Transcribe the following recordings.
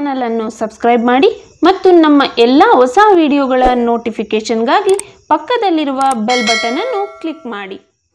ಚಾನಲನ್ನು ಸಬ್ಸ್ಕ್ರೈಬ್ ಮಾಡಿ ಮತ್ತು ನಮ್ಮ ಎಲ್ಲ ಹೊಸ ವಿಡಿಯೋಗಳ ನೋಟಿಫಿಕೇಷನ್ಗಾಗಿ ಪಕ್ಕದಲ್ಲಿರುವ ಬೆಲ್ ಬಟನನ್ನು ಕ್ಲಿಕ್ ಮಾಡಿ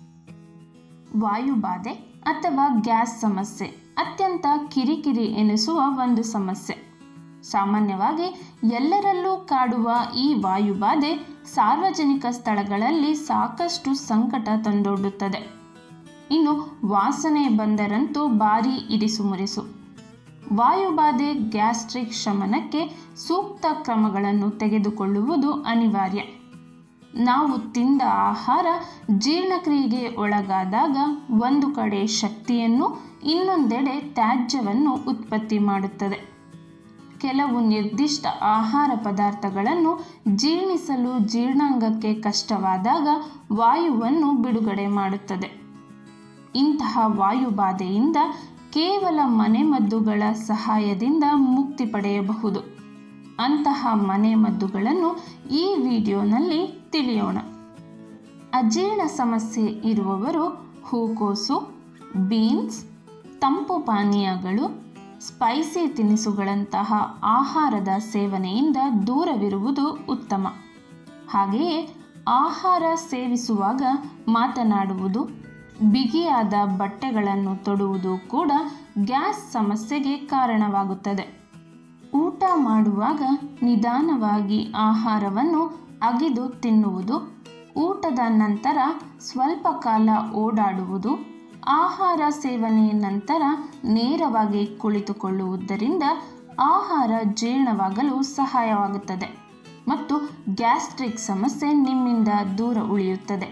ವಾಯುಬಾಧೆ ಅಥವಾ ಗ್ಯಾಸ್ ಸಮಸ್ಯೆ ಅತ್ಯಂತ ಕಿರಿಕಿರಿ ಎನಿಸುವ ಒಂದು ಸಮಸ್ಯೆ ಸಾಮಾನ್ಯವಾಗಿ ಎಲ್ಲರಲ್ಲೂ ಕಾಡುವ ಈ ವಾಯುಬಾಧೆ ಸಾರ್ವಜನಿಕ ಸ್ಥಳಗಳಲ್ಲಿ ಸಾಕಷ್ಟು ಸಂಕಟ ತಂದೊಡ್ಡುತ್ತದೆ ಇನ್ನು ವಾಸನೆ ಬಂದರಂತೂ ಭಾರಿ ಇರಿಸುಮುರಿಸು ವಾಯುಬಾಧೆ ಗ್ಯಾಸ್ಟ್ರಿಕ್ ಶಮನಕ್ಕೆ ಸೂಕ್ತ ಕ್ರಮಗಳನ್ನು ತೆಗೆದುಕೊಳ್ಳುವುದು ಅನಿವಾರ್ಯ ನಾವು ತಿಂದ ಆಹಾರ ಜೀರ್ಣಕ್ರಿಯೆಗೆ ಒಳಗಾದಾಗ ಒಂದು ಕಡೆ ಶಕ್ತಿಯನ್ನು ಇನ್ನೊಂದೆಡೆ ತ್ಯಾಜ್ಯವನ್ನು ಉತ್ಪತ್ತಿ ಮಾಡುತ್ತದೆ ಕೆಲವು ನಿರ್ದಿಷ್ಟ ಆಹಾರ ಪದಾರ್ಥಗಳನ್ನು ಜೀರ್ಣಿಸಲು ಜೀರ್ಣಾಂಗಕ್ಕೆ ಕಷ್ಟವಾದಾಗ ವಾಯುವನ್ನು ಬಿಡುಗಡೆ ಮಾಡುತ್ತದೆ ಇಂತಹ ವಾಯುಬಾಧೆಯಿಂದ ಕೇವಲ ಮನೆಮದ್ದುಗಳ ಸಹಾಯದಿಂದ ಮುಕ್ತಿ ಪಡೆಯಬಹುದು ಅಂತಹ ಮನೆಮದ್ದುಗಳನ್ನು ಈ ವಿಡಿಯೋನಲ್ಲಿ ತಿಳಿಯೋಣ ಅಜೀರ್ಣ ಸಮಸ್ಯೆ ಇರುವವರು ಹೂಕೋಸು ಬೀನ್ಸ್ ತಂಪು ಪಾನೀಯಗಳು ಸ್ಪೈಸಿ ತಿನಿಸುಗಳಂತಹ ಆಹಾರದ ಸೇವನೆಯಿಂದ ದೂರವಿರುವುದು ಉತ್ತಮ ಹಾಗೆಯೇ ಆಹಾರ ಸೇವಿಸುವಾಗ ಮಾತನಾಡುವುದು ಬಿಗಿಯಾದ ಬಟ್ಟೆಗಳನ್ನು ತೊಡುವುದು ಕೂಡ ಗ್ಯಾಸ್ ಸಮಸ್ಯೆಗೆ ಕಾರಣವಾಗುತ್ತದೆ ಊಟ ಮಾಡುವಾಗ ನಿಧಾನವಾಗಿ ಆಹಾರವನ್ನು ಅಗಿದು ತಿನ್ನುವುದು ಊಟದ ನಂತರ ಸ್ವಲ್ಪ ಕಾಲ ಓಡಾಡುವುದು ಆಹಾರ ಸೇವನೆಯ ನಂತರ ನೇರವಾಗಿ ಕುಳಿತುಕೊಳ್ಳುವುದರಿಂದ ಆಹಾರ ಜೀರ್ಣವಾಗಲು ಸಹಾಯವಾಗುತ್ತದೆ ಮತ್ತು ಗ್ಯಾಸ್ಟ್ರಿಕ್ ಸಮಸ್ಯೆ ನಿಮ್ಮಿಂದ ದೂರ ಉಳಿಯುತ್ತದೆ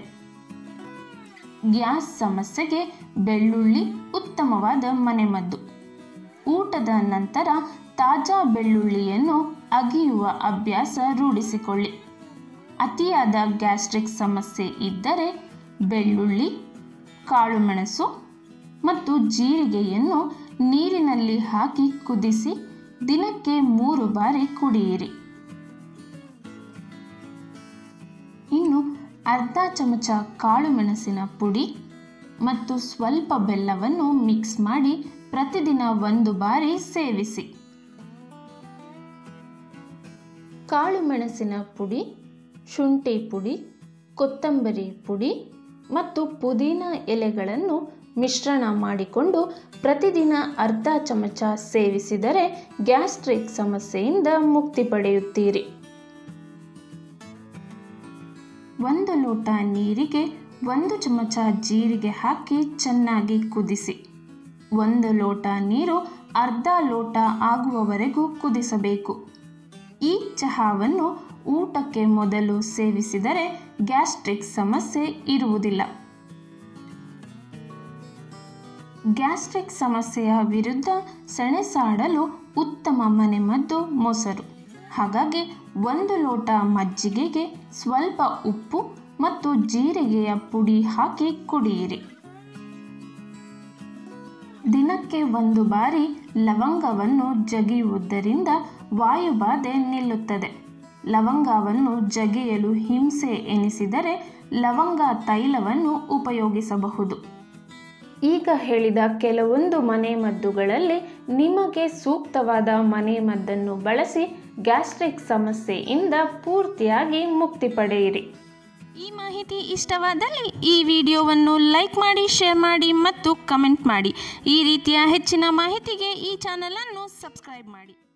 ಗ್ಯಾಸ್ ಸಮಸ್ಯೆಗೆ ಬೆಳ್ಳುಳ್ಳಿ ಉತ್ತಮವಾದ ಮನೆಮದ್ದು ಊಟದ ನಂತರ ತಾಜಾ ಬೆಳ್ಳುಳ್ಳಿಯನ್ನು ಅಗಿಯುವ ಅಭ್ಯಾಸ ರೂಢಿಸಿಕೊಳ್ಳಿ ಅತಿಯಾದ ಗ್ಯಾಸ್ಟ್ರಿಕ್ ಸಮಸ್ಯೆ ಇದ್ದರೆ ಬೆಳ್ಳುಳ್ಳಿ ಕಾಳುಮೆಣಸು ಮತ್ತು ಜೀರಿಗೆಯನ್ನು ನೀರಿನಲ್ಲಿ ಹಾಕಿ ಕುದಿಸಿ ದಿನಕ್ಕೆ ಮೂರು ಬಾರಿ ಕುಡಿಯಿರಿ ಇನ್ನು ಅರ್ಧ ಚಮಚ ಕಾಳುಮೆಣಸಿನ ಪುಡಿ ಮತ್ತು ಸ್ವಲ್ಪ ಬೆಲ್ಲವನ್ನು ಮಿಕ್ಸ್ ಮಾಡಿ ಪ್ರತಿದಿನ ಒಂದು ಬಾರಿ ಸೇವಿಸಿ ಕಾಳುಮೆಣಸಿನ ಪುಡಿ ಶುಂಠಿ ಪುಡಿ ಕೊತ್ತಂಬರಿ ಪುಡಿ ಮತ್ತು ಪುದೀನ ಎಲೆಗಳನ್ನು ಮಿಶ್ರಣ ಮಾಡಿಕೊಂಡು ಪ್ರತಿದಿನ ಅರ್ಧ ಚಮಚ ಸೇವಿಸಿದರೆ ಗ್ಯಾಸ್ಟ್ರಿಕ್ ಸಮಸ್ಯೆಯಿಂದ ಮುಕ್ತಿ ಪಡೆಯುತ್ತೀರಿ ಒಂದು ಲೋಟ ನೀರಿಗೆ ಒಂದು ಚಮಚ ಜೀರಿಗೆ ಹಾಕಿ ಚೆನ್ನಾಗಿ ಕುದಿಸಿ ಒಂದು ಲೋಟ ನೀರು ಅರ್ಧ ಲೋಟ ಆಗುವವರೆಗೂ ಕುದಿಸಬೇಕು ಈ ಚಹಾವನ್ನು ಊಟಕ್ಕೆ ಮೊದಲು ಸೇವಿಸಿದರೆ ಗ್ಯಾಸ್ಟ್ರಿಕ್ ಸಮಸ್ಯೆ ಇರುವುದಿಲ್ಲ ಗ್ಯಾಸ್ಟ್ರಿಕ್ ಸಮಸ್ಯೆಯ ವಿರುದ್ಧ ಸೆಣಸಾಡಲು ಉತ್ತಮ ಮನೆಮದ್ದು ಮೊಸರು ಹಾಗಾಗಿ ಒಂದು ಲೋಟ ಮಜ್ಜಿಗೆಗೆ ಸ್ವಲ್ಪ ಉಪ್ಪು ಮತ್ತು ಜೀರಿಗೆಯ ಪುಡಿ ಹಾಕಿ ಕುಡಿಯಿರಿ ದಿನಕ್ಕೆ ಒಂದು ಬಾರಿ ಲವಂಗವನ್ನು ಜಗಿಯುವುದರಿಂದ ವಾಯುಬಾಧೆ ನಿಲ್ಲುತ್ತದೆ ಲವಂಗವನ್ನು ಜಗಿಯಲು ಹಿಂಸೆ ಎನಿಸಿದರೆ ಲವಂಗ ತೈಲವನ್ನು ಉಪಯೋಗಿಸಬಹುದು ಈಗ ಹೇಳಿದ ಕೆಲವೊಂದು ಮನೆಮದ್ದುಗಳಲ್ಲಿ ನಿಮಗೆ ಸೂಕ್ತವಾದ ಮನೆಮದ್ದನ್ನು ಬಳಸಿ ಗ್ಯಾಸ್ಟ್ರಿಕ್ ಸಮಸ್ಯೆಯಿಂದ ಪೂರ್ತಿಯಾಗಿ ಮುಕ್ತಿ ಪಡೆಯಿರಿ ಈ ಮಾಹಿತಿ ಇಷ್ಟವಾದಲ್ಲಿ ಈ ವಿಡಿಯೋವನ್ನು ಲೈಕ್ ಮಾಡಿ ಶೇರ್ ಮಾಡಿ ಮತ್ತು ಕಮೆಂಟ್ ಮಾಡಿ ಈ ರೀತಿಯ ಹೆಚ್ಚಿನ ಮಾಹಿತಿಗೆ ಈ ಚಾನಲನ್ನು ಸಬ್ಸ್ಕ್ರೈಬ್ ಮಾಡಿ